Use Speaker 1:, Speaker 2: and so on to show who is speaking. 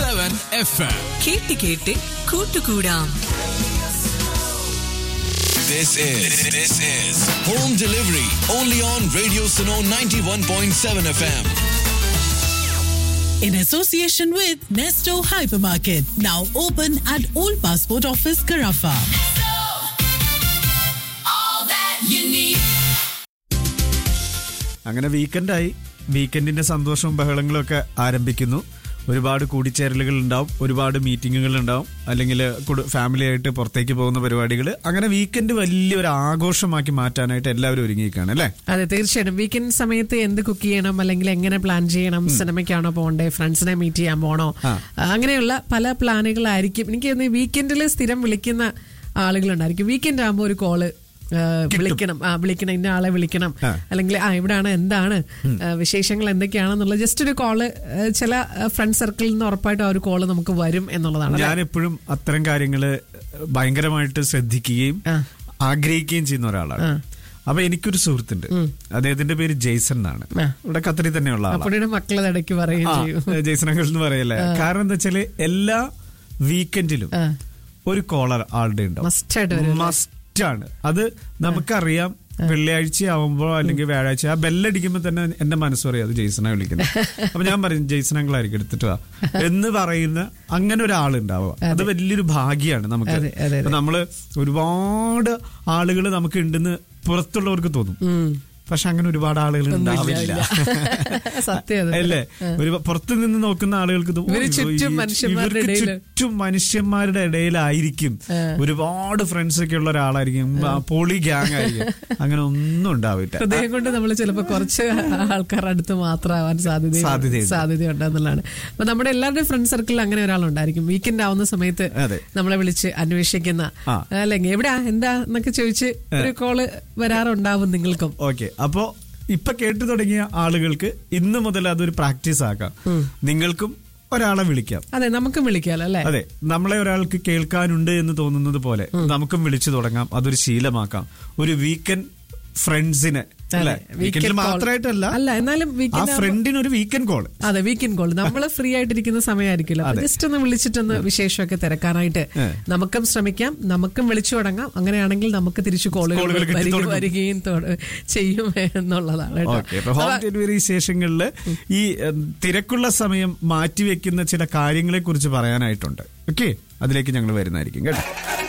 Speaker 1: Seven F M
Speaker 2: കേട്ട് കേട്ട് കൂട്ടുകൂടാം
Speaker 1: This is this is home delivery only on Radio Suno 91.7 FM.
Speaker 3: in association with Nesto Hypermarket, now open at Old Passport Office, Carafa.
Speaker 4: അങ്ങനെ വീക്കെൻഡായി വീക്കെൻഡിന്റെ സന്തോഷവും ബഹളങ്ങളും ഒക്കെ ആരംഭിക്കുന്നു ഒരുപാട് കൂടിച്ചേരലുകൾ ഉണ്ടാവും ഒരുപാട് മീറ്റിങ്ങുകൾ ഉണ്ടാവും അല്ലെങ്കിൽ ഫാമിലി ആയിട്ട് പുറത്തേക്ക് പോകുന്ന പരിപാടികൾ അങ്ങനെ വീക്കെൻഡ് വലിയൊരു ആഘോഷമാക്കി മാറ്റാനായിട്ട് എല്ലാവരും ഒരുങ്ങിയിരിക്കുകയാണ് അല്ലേ
Speaker 5: അതെ തീർച്ചയായിട്ടും വീക്കെൻഡ് സമയത്ത് എന്ത് കുക്ക് ചെയ്യണം അല്ലെങ്കിൽ എങ്ങനെ പ്ലാൻ ചെയ്യണം സിനിമയ്ക്കാണോ പോകണ്ടേ ഫ്രണ്ട്സിനെ മീറ്റ് ചെയ്യാൻ പോകണോ അങ്ങനെയുള്ള പല പ്ലാനുകളായിരിക്കും എനിക്ക് തോന്നുന്നു വീക്കെൻഡിൽ സ്ഥിരം വിളിക്കുന്ന ആളുകളുണ്ടായിരിക്കും വീക്കെൻഡ് ആകുമ്പോൾ ഒരു കോള് വിളിക്കണം ആ വിളിക്കണം ഇന്ന ആളെ വിളിക്കണം
Speaker 4: ആ.
Speaker 5: അല്ലെങ്കിൽ ആ ഇവിടാണ് എന്താണ് ആ, വിശേഷങ്ങൾ എന്തൊക്കെയാണെന്നുള്ള ജസ്റ്റ് ഒരു കോള് ചില ഫ്രണ്ട് സർക്കിളിൽ നിന്ന് ഉറപ്പായിട്ടും ആ ഒരു കോള് നമുക്ക് വരും എന്നുള്ളതാണ് അല്ലേ?
Speaker 4: ഞാൻ എപ്പോഴും അത്തരം കാര്യങ്ങൾ ഭയങ്കരമായിട്ട് ശ്രദ്ധിക്കുകയും
Speaker 5: ആ.
Speaker 4: ആഗ്രഹിക്കുകയും ചെയ്യുന്ന ഒരാളാണ് അപ്പൊ എനിക്കൊരു സുഹൃത്തുണ്ട് അദ്ദേഹത്തിന്റെ പേര് ജെയ്സൺ എന്നാണ്
Speaker 5: ആ.
Speaker 4: ഇവിടെ ഖത്തറിൽ തന്നെയുള്ള ആളാണ്
Speaker 5: അപ്പോഴേ മക്കളത് ഇടയ്ക്ക് പറയുകയും ചെയ്യും
Speaker 4: ജെയ്സൺ അങ്കിൾ എന്ന് പറയല്ലേ കാരണം എന്താ വെച്ചാല് എല്ലാ വീക്കെൻഡിലും
Speaker 5: ആ.
Speaker 4: ഒരു കോളർ ആളുടെ ഉണ്ടാവും
Speaker 5: Must ആയിട്ട് വരും, അല്ലേ?
Speaker 4: മസ്റ്റാണ് അത് നമുക്കറിയാം വെള്ളിയാഴ്ച ആവുമ്പോ അല്ലെങ്കിൽ വ്യാഴാഴ്ച ആ ബെല്ലടിക്കുമ്പോ തന്നെ എന്റെ മനസ്സ് പറയും അത് ജെയ്സനെ വിളിക്കുന്നത് അപ്പൊ ഞാൻ പറയും ജെയ്സൺ അങ്കിളായിരിക്കും എടുത്തിട്ട് വാ എന്ന് പറയുന്ന അങ്ങനെ ഒരാളുണ്ടാവുക അത് വലിയൊരു ഭാഗ്യമാണ് നമുക്ക്
Speaker 5: അതെ, അതെ, അതെ.
Speaker 4: ഇപ്പൊ നമ്മള് ഒരുപാട് ആളുകൾ നമുക്ക് ഉണ്ടെന്ന് പുറത്തുള്ളവർക്ക് തോന്നും പക്ഷെ അങ്ങനെ ഒരുപാട് ആളുകൾ ഉണ്ടാവില്ല
Speaker 5: സത്യം അത്.
Speaker 4: അല്ലേ ഒരു പുറത്തു നിന്ന് നോക്കുന്ന ആളുകൾക്ക് ഇത്
Speaker 5: ഇവര്
Speaker 4: ഓ,
Speaker 5: ചുറ്റും
Speaker 4: ഈ-
Speaker 5: മനുഷ്യന്മാരുടെ
Speaker 4: ഇവർക്ക്
Speaker 5: ഇടയില്.
Speaker 4: ചുറ്റും മനുഷ്യന്മാരുടെ ഇടയിലായിരിക്കും ഒരുപാട് ഫ്രണ്ട്സ് ഒക്കെ ഉള്ള ഒരാളായിരിക്കും ആ, പോളി ഗ്യാങ് ആയിരിക്കും അങ്ങനെ ഒന്നും ഉണ്ടാവില്ല
Speaker 5: ഹൃദയം കൊണ്ട് നമ്മൾ ചിലപ്പോൾ കുറച്ച് ആൾക്കാർ അടുത്ത് മാത്രമാവാൻ സാധ്യത
Speaker 4: സാധ്യതയുണ്ട്.
Speaker 5: സാധ്യതയുണ്ട് എന്നുള്ളതാണ് അപ്പൊ നമ്മുടെ എല്ലാവരുടെയും ഫ്രണ്ട് സർക്കിളിൽ അങ്ങനെ ഒരാളുണ്ടായിരിക്കും വീക്കെൻഡ് ആവുന്ന സമയത്ത്
Speaker 4: അതെ.
Speaker 5: നമ്മളെ വിളിച്ച് അന്വേഷിക്കുന്ന
Speaker 4: ആ.
Speaker 5: അല്ലെങ്കിൽ എവിടെയാ എന്താ എന്നൊക്കെ ചോദിച്ച് ഒരു കോള് വരാറുണ്ടാവും നിങ്ങൾക്കും
Speaker 4: ഓക്കെ അപ്പോ ഇപ്പൊ കേട്ടു തുടങ്ങിയ ആളുകൾക്ക് ഇന്ന് മുതൽ അതൊരു പ്രാക്ടീസ് ആക്കാം നിങ്ങൾക്കും ഒരാളെ വിളിക്കാം
Speaker 5: അതെ നമുക്കും വിളിക്കാലോ അല്ലെ
Speaker 4: അതെ നമ്മളെ ഒരാൾക്ക് കേൾക്കാനുണ്ട് എന്ന് തോന്നുന്നത് പോലെ നമുക്കും വിളിച്ചു തുടങ്ങാം അതൊരു ശീലമാക്കാം ഒരു വീക്കെൻഡ് ഫ്രണ്ട്സിനെ അല്ലെ വീക്കെൻഡിൽ മാത്രമായിട്ടല്ല
Speaker 5: അല്ല എന്നാലും
Speaker 4: ആ
Speaker 5: വീക്കെൻഡ്
Speaker 4: ഫ്രണ്ടിന് ഒരു വീക്കെൻഡ് കോൾ
Speaker 5: അതെ വീക്കെൻഡ് കോൾ നമ്മൾ ഫ്രീ ആയിട്ടിരിക്കുന്ന സമയമായിരിക്കില്ല
Speaker 4: അതെ.
Speaker 5: ജസ്റ്റ് ഒന്ന് വിളിച്ചിട്ടൊന്ന് വിശേഷമൊക്കെ തിരക്കാനായിട്ട്
Speaker 4: ഏ.
Speaker 5: നമുക്കും ശ്രമിക്കാം നമുക്കും വിളിച്ചു തുടങ്ങാം അങ്ങനെയാണെങ്കിൽ നമുക്ക് തിരിച്ചു കോളുകൾ
Speaker 4: കോളുകൾ കിട്ടി
Speaker 5: വരിക-
Speaker 4: തുടങ്ങും.
Speaker 5: വരികയും തൊട- ചെയ്യും എന്നുള്ളതാണ് കേട്ടോ.
Speaker 4: ഓക്കെ അപ്പൊ ഹോം ഡെലിവറി വിശേഷങ്ങളില് ഈ ഉം, തിരക്കുള്ള സമയം മാറ്റിവെക്കുന്ന ചില കാര്യങ്ങളെ കുറിച്ച് പറയാനായിട്ടുണ്ട് ഓക്കെ അതിലേക്ക് ഞങ്ങൾ വരുന്നതായിരിക്കും കേട്ടോ